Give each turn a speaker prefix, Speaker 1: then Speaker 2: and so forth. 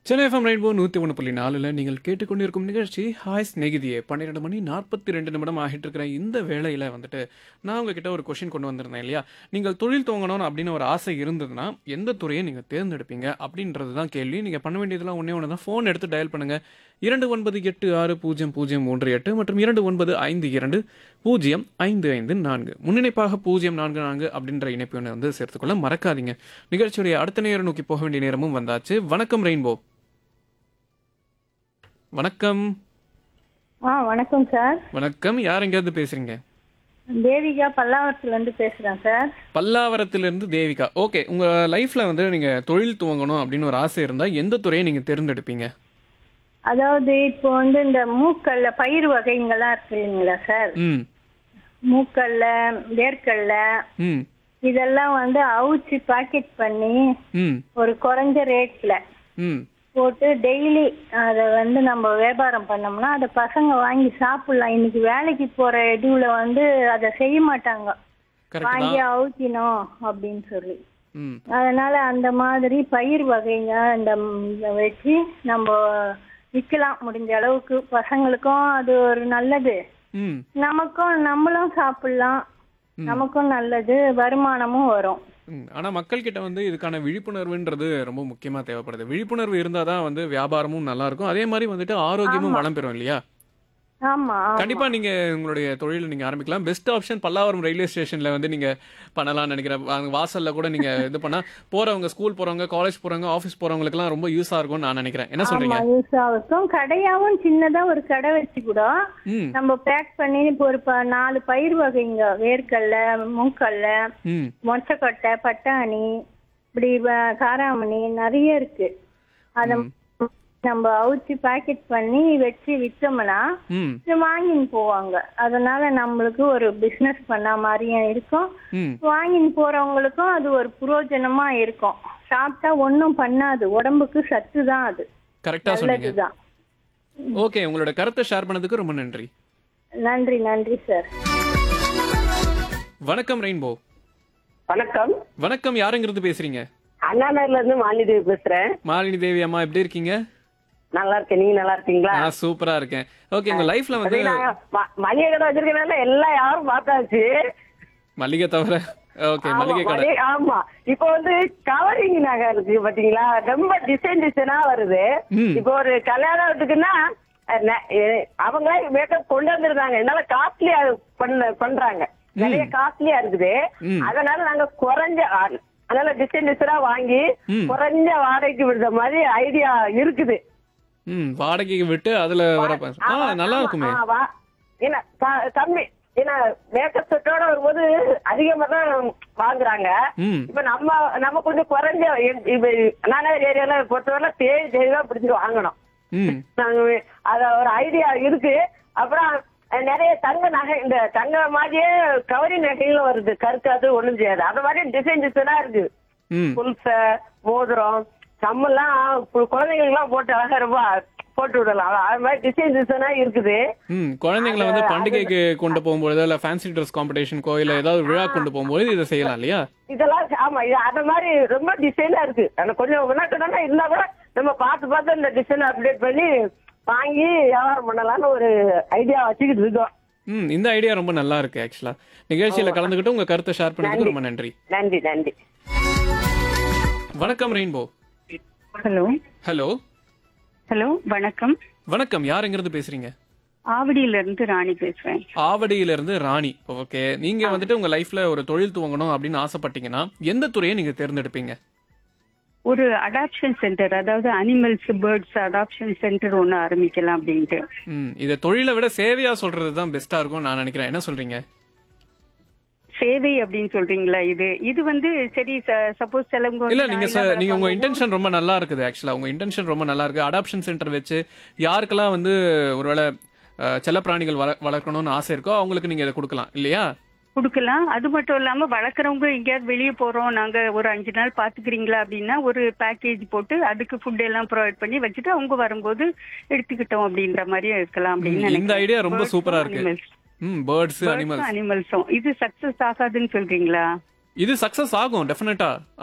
Speaker 1: Chennai FM rainbow நூற்றி ஒன்று புள்ளி நாலில் நீங்கள் கேட்டுக்கொண்டிருக்கும் நிகழ்ச்சி ஹாய் ஸ்நேகிதியே பன்னிரெண்டு மணி நாற்பத்தி ரெண்டு நிமிடம் ஆகிட்டு இருக்கிற இந்த வேளையில் வந்துட்டு நான் உங்ககிட்ட ஒரு கொஷின் கொண்டு வந்திருந்தேன் இல்லையா நீங்கள் தொழில் துவங்கணும் அப்படின்னு ஒரு ஆசை இருந்ததுன்னா எந்த துறையை நீங்கள் தேர்ந்தெடுப்பீங்க அப்படின்றது தான் கேள்வி நீங்கள் பண்ண வேண்டியதெல்லாம் ஒன்றே ஒன்று தான் ஃபோன் எடுத்து டயல் பண்ணுங்கள் இரண்டு ஒன்பது எட்டு ஆறு பூஜ்ஜியம் பூஜ்ஜியம் மூன்று எட்டு மற்றும் இரண்டு ஒன்பது ஐந்து இரண்டு பூஜ்ஜியம் ஐந்து ஐந்து நான்கு முன்னிணைப்பாக பூஜ்ஜியம் நான்கு நான்கு அப்படின்ற இணைப்பு ஒன்று வந்து சேர்த்துக்கொள்ள மறக்காதீங்க நிகழ்ச்சியுடைய அடுத்த நேரம் நோக்கி போக வேண்டிய நேரமும் வந்தாச்சு வணக்கம் ரெயின்போ வணக்கம்
Speaker 2: ஆ வணக்கம் சார்
Speaker 1: வணக்கம் யார் எங்கேயாவது பேசுறீங்க
Speaker 2: தேவிகா பல்லாவரத்துலேருந்து பேசுகிறேன் சார்
Speaker 1: பல்லாவரத்திலிருந்து தேவிகா ஓகே உங்க லைஃப்ல வந்து நீங்க தொழில் துவங்கணும் அப்படின்னு ஒரு ஆசை இருந்தா எந்த துறையை நீங்க தேர்ந்தெடுப்பீங்க
Speaker 2: அதாவது இப்போ வந்து இந்த மூக்கல்ல பயிர் வகைங்கெல்லாம் இருக்கு இல்லைங்களா சார்
Speaker 1: ம்
Speaker 2: மூக்கல்ல வேர்க்கல்ல
Speaker 1: ம்
Speaker 2: இதெல்லாம் வந்து அவிச்சு பாக்கெட் பண்ணி
Speaker 1: ம்
Speaker 2: ஒரு குறைஞ்ச ரேட்ல
Speaker 1: ம்
Speaker 2: போட்டு டெய்லி அதை வந்து நம்ம வியாபாரம் பண்ணோம்னா அதை பசங்க வாங்கி சாப்பிடலாம் இன்னைக்கு வேலைக்கு போற இதுல வந்து அதை செய்ய மாட்டாங்க
Speaker 1: கரெக்ட்
Speaker 2: வாங்கி
Speaker 1: தான்
Speaker 2: அவிக்கணும் அப்படின்னு சொல்லி
Speaker 1: ம்
Speaker 2: அதனால அந்த மாதிரி பயிர் வகைங்க இந்த ம், இத வச்சு நம்ம விற்கலாம் முடிஞ்ச அளவுக்கு பசங்களுக்கும் அது ஒரு நல்லது
Speaker 1: ம்
Speaker 2: நமக்கும் நம்மளும் சாப்பிடலாம் நமக்கும் நல்லது வருமானமும் வரும்
Speaker 1: ம். ஆனா மக்கள் கிட்ட வந்து இதுக்கான விழிப்புணர்வுன்றது ரொம்ப முக்கியமா தேவைப்படுது விழிப்புணர்வு இருந்தாதான் வந்து வியாபாரமும் நல்லா இருக்கும் அதே மாதிரி வந்துட்டு ஆரோக்கியமும் வளம் பெறும் இல்லையா
Speaker 2: ஆமா ஆமா.
Speaker 1: கண்டிப்பா நீங்க உங்களுடைய தொழிலை நீங்க ஆரம்பிக்கலாம் பெஸ்ட் ஆப்ஷன் பல்லாவரம் ரயில்வே ஸ்டேஷன்ல வந்து நீங்க பண்ணலாம்னு நினைக்கிறேன் அங்க வாசல்ல கூட நீங்க இது பண்ணா போறவங்க ஸ்கூல் போறவங்க காலேஜ் போறவங்க ஆபீஸ் போறவங்களுக்குலாம் ரொம்ப யூஸா இருக்கும்னு நான் நினைக்கிறேன் என்ன
Speaker 2: ஆமா
Speaker 1: சொல்றீங்க
Speaker 2: யூஸ் ஆகும் கடையாவும் சின்னதா ஒரு கடை வச்சு கூட
Speaker 1: ம்
Speaker 2: நம்ம பேக் பண்ணி இப்போ ஒரு ப- நாலு பயிர் வகைங்க வேர்க்கல்ல மூக்கல்ல
Speaker 1: ம்
Speaker 2: மொச்சக்கொட்டை பட்டாணி இப்படி வ- காராமணி நிறைய இருக்கு அத நம்ம அவிச்சு பாக்கெட் பண்ணி வச்சு விற்றோம்னா
Speaker 1: ம்
Speaker 2: இது வாங்கின்னு போவாங்க அதனால நம்மளுக்கு ஒரு பிசினஸ் பண்ண மாதிரியும் இருக்கும்
Speaker 1: ம்
Speaker 2: வாங்கின்னு போறவங்களுக்கும் அது ஒரு புரோஜனமா இருக்கும் சாப்பிட்டா ஒன்றும் பண்ணாது உடம்புக்கு சத்து தான் அது
Speaker 1: கரெக்டா சொன்னீங்க
Speaker 2: நல்லதுதான்
Speaker 1: ஓகே உங்களோட கருத்தை ஷேர் பண்ணதுக்கு ரொம்ப நன்றி
Speaker 2: நன்றி நன்றி சார்
Speaker 1: வணக்கம் ரெயின்போ
Speaker 3: வணக்கம்
Speaker 1: வணக்கம் யாருங்கிறது பேசுறீங்க
Speaker 3: அண்ணாநகர்ல இருந்து மாலிதேவி பேசுறேன்
Speaker 1: மாலினி தேவி அம்மா எப்படி இருக்கீங்க
Speaker 3: நல்லா இருக்கேன் நீங்க நல்லா இருக்கீங்களா
Speaker 1: நான் சூப்பரா இருக்கேன் ஓகே உங்க லைஃப்ல வந்து
Speaker 3: அதே நாங்க ம- மளிகை கடை வச்சிருக்கனால எல்லாம் யாரும் பார்த்தாச்சு
Speaker 1: மல்லிகை தவிர ஓகே
Speaker 3: ஆமா,
Speaker 1: மல்லிகை கடை
Speaker 3: மளிகை- ஆமா இப்போ வந்து கவரிங் நகை இருக்கு பாத்தீங்களா ரொம்ப டிசைன் டிசைனா வருது
Speaker 1: ம்.
Speaker 3: இப்போ ஒரு கல்யாணம் வீட்டுக்குன்னா அஹ், ந- எ- அவங்களே மேக்கப் கொண்டு வந்திருந்தாங்க என்னால காஸ்ட்லியா பண்ண பண்றாங்க நிறைய காஸ்ட்லியா இருக்குது
Speaker 1: ம்.
Speaker 3: அதனால நாங்க குறைஞ்ச ஆ- அதனால டிசைன் டிசைனா வாங்கி
Speaker 1: ம்.
Speaker 3: குறைஞ்ச வாடகைக்கு விடுற மாதிரி ஐடியா இருக்குது
Speaker 1: ம் வாடகைக்கு விட்டு அதுல வர ப- ஆ
Speaker 3: ஆமா,
Speaker 1: நல்லா
Speaker 3: ஆமா,
Speaker 1: இருக்குமே
Speaker 3: ஆ, வா. ஏன்னா க- கம்மி ஏன்னா மேக்கப் செட்டோட வரும்போது அதிகமா தான் வாங்குறாங்க
Speaker 1: ம்
Speaker 3: இப்ப நம்ம நம்ம கொஞ்சம் குறைஞ்ச எ- இப்ப நானகர் ஏரியால பொறுத்தவரை தேடி தேடி தான் பிடிச்சிட்டு வாங்கணும்
Speaker 1: ம்
Speaker 3: நாங்க அத ஒரு ஐடியா இருக்கு அப்புறம் அஹ், நிறைய தங்க நகை இந்த தங்க மாதிரியே கவரி நகைகளும் வருது கருக்காது ஒண்ணும் செய்யாது அது மாதிரி டிசைன் டிசைனா இருக்கு
Speaker 1: ம்
Speaker 3: புல்ச மோதிரம் கம்மெல்லாம் கு- குழந்தைங்களுக்கு எல்லாம் போட்டு அழகா ரொம்ப போட்டு விடலாம் அது மாதிரி டிசைன் டிசைனா இருக்குது
Speaker 1: ம் குழந்தைங்களை வந்து பண்டிகைக்கு கொண்டு போகும்போது இல்ல ஃபேன்சி ட்ரெஸ் காம்படிஷன் கோயில ஏதாவது விழா கொண்டு போகும்போது இதை செய்யலாம் இல்லையா
Speaker 3: இதெல்லாம் ஆமா இது அந்த மாதிரி ரொம்ப டிசைனா இருக்கு ஆனா கொஞ்சம் வினாக்கடனா இருந்தா கூட நம்ம பார்த்து பார்த்து இந்த டிசைன் அப்டேட் பண்ணி வாங்கி வியாபாரம் பண்ணலாம்னு ஒரு ஐடியா வச்சுக்கிட்டு இருக்கோம்
Speaker 1: ம் இந்த ஐடியா ரொம்ப நல்லா இருக்கு ஆக்சுவலா நிகழ்ச்சியில கலந்துக்கிட்டு உங்க கருத்தை ஷேர் பண்ணதுக்கு ரொம்ப நன்றி
Speaker 3: நன்றி நன்றி
Speaker 1: வணக்கம் ரெயின்போ
Speaker 4: ஹலோ
Speaker 1: ஹலோ
Speaker 4: ஹலோ வணக்கம்
Speaker 1: வணக்கம் யாருங்கிறது பேசுறீங்க
Speaker 4: ஆவடியில இருந்து ராணி பேசுறேன்
Speaker 1: ஆவடியில இருந்து ராணி ஓகே நீங்க வந்துட்டு உங்க லைஃப்ல ஒரு தொழில் துவங்கணும் அப்படின்னு ஆசைப்பட்டீங்கன்னா எந்த துறையை நீங்க தேர்ந்தெடுப்பீங்க
Speaker 4: ஒரு அடாப்ஷன் சென்டர் அதாவது அனிமல்ஸ் பேர்ட்ஸ் அடாப்ஷன் சென்டர் ஒன்று ஆரம்பிக்கலாம் அப்படின்ட்டு
Speaker 1: ம் இதை தொழிலை விட சேவையா சொல்றது தான் பெஸ்டா இருக்கும் நான் நினைக்கிறேன் என்ன சொல்றீங்க
Speaker 4: சேவை அப்படின்னு சொல்றீங்களா இது இது வந்து சரி சப்போஸ் சிலவங்க
Speaker 1: இல்ல
Speaker 4: வந்து
Speaker 1: நீங்க
Speaker 4: நாயெல்லாம்
Speaker 1: ச- நீங்க உங்க
Speaker 4: வளர்ப்பாங்க.
Speaker 1: இன்டென்ஷன் ரொம்ப நல்லா இருக்குது ஆக்சுவலா உங்க இன்டென்ஷன் ரொம்ப நல்லா இருக்கு அடாப்ஷன் சென்டர் வச்சு யாருக்கெல்லாம் வந்து ஒருவேளை அஹ், செல்லப்பிராணிகள் வள வளர்க்கணும்னு ஆசை இருக்கோ அவங்களுக்கு நீங்க இதை கொடுக்கலாம் இல்லையா
Speaker 4: கொடுக்கலாம் அது மட்டும் இல்லாம வளர்க்குறவங்க எங்கேயாவது வெளியே போறோம் நாங்க ஒரு அஞ்சு நாள் பாத்துக்கிறீங்களா அப்படின்னா ஒரு பேக்கேஜ் போட்டு அதுக்கு ஃபுட் எல்லாம் ப்ரொவைட் பண்ணி வச்சுட்டு அவங்க வரும்போது எடுத்துக்கிட்டோம் அப்படின்ற மாதிரியும் இருக்கலாம் அப்படின்னு
Speaker 1: ம், இந்த idea ரொம்ப சூப்பரா இருக்கு. ம் பேர்ட்ஸ் அனிமல்ஸ்
Speaker 4: அனிமல்ஸும் இது சக்சஸ் ஆகாதுன்னு சொல்றீங்களா
Speaker 1: இது சக்சஸ் ஆகும் டெஃபினட்டா